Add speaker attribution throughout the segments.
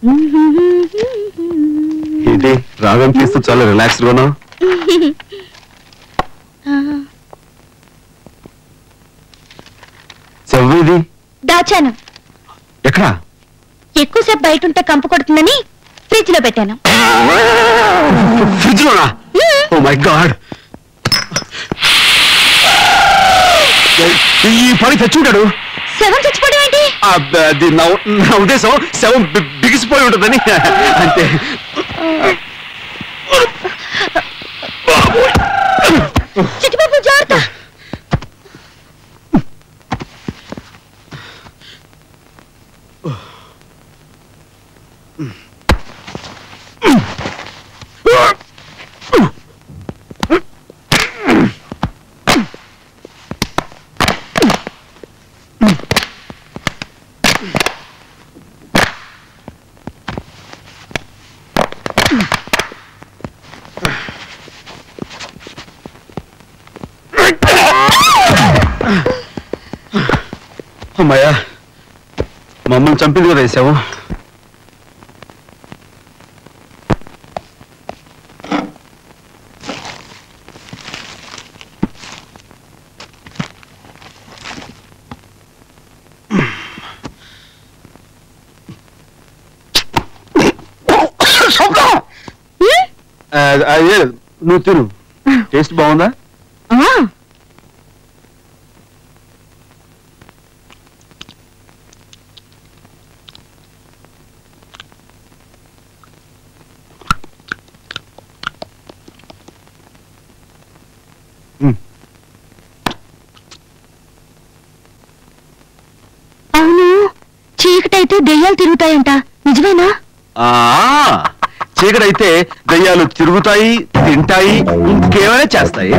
Speaker 1: ఏంటి రాగం తీస్తూ చాలా రిలాక్స్డ్ ఉన్నావు చెవ్వేది
Speaker 2: దాచాను
Speaker 1: ఎక్కడా
Speaker 2: ఎక్కువసేపు బయట ఉంటే కంపు కొడుతుందని ఫ్రిడ్జ్ లో పెట్టాను
Speaker 1: ఫ్రిడ్జ్ లోనా ఓ మై గాడ్ ఈ పని తెచ్చుంటాడు
Speaker 2: శవం చచ్చిపోవడం ఏంటి
Speaker 1: ఆ, బ- అది నా నా ఉద్దేశం శవం బి- బిగిసిపోయి ఉంటుందని అంతే
Speaker 2: చిట్టుబాబు జాగ్రత్త
Speaker 1: అమ్మాయ్యా మమ్మల్ని చంపింది కదా ఈ శవం ఆ, అదే నువ్వు తిను టేస్ట్ బాగుందా
Speaker 2: అవును చీకటైతే దెయ్యాలు తిరుగుతాయంట నిజమేనా
Speaker 1: ఆ చీకటైతే దయ్యాలు తిరుగుతాయి తింటాయి ఇంకేమైనా చేస్తాయి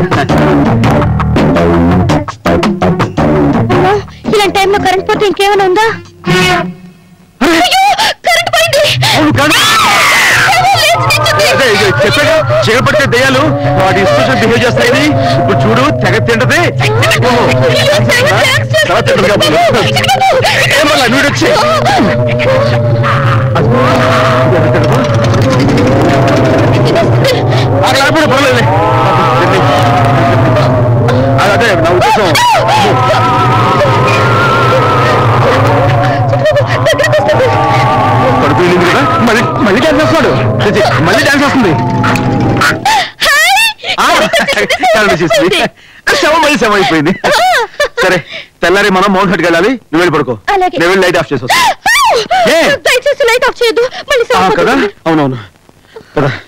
Speaker 2: అమ్మో, ఇలాంటి టైంలో కరెంట్ పోతే ఇంకేమైనా ఉందా అయ్యో, కరెంట్ పోయింది
Speaker 1: అవును కాదు. అదే ఇది చెప్పాగా చీకపడితే దయ్యాలు వాటి ఇన్స్ట్రక్షన్ బిహేవ్ చేస్తాయి ఇప్పుడు చూడు తెగ తింటది ఓహో. చాలా తింటది కాబట్టి. ఏం వల్ల నువ్వు వచ్చి అక్కడ ఆడిపోయిన పర్లేదు అదే నా ఉద్దేశం కడుపు వెళ్ళింది కదా మళ్ళీ మళ్ళీ డాన్స్ చేస్తున్నాడు చేసి, మళ్ళీ డాన్స్ వస్తుంది ఆ, కరెంట్ చేసింది. శవం మళ్ళీ శవం అయిపోయింది సరే తెల్లారి మనం మౌంట్ హట్కి వెళ్ళాలి నువ్వు వెళ్ళి పడుకో
Speaker 2: అలాగే.
Speaker 1: నేను వెళ్ళి లైట్ ఆఫ్ చేసి వస్తా ఏ?
Speaker 2: దయచేసి లైట్ ఆఫ్ చేయొద్దు మళ్ళీ
Speaker 1: ఆ, కదా
Speaker 2: సరిపోతుంది.
Speaker 1: అవునవును కదా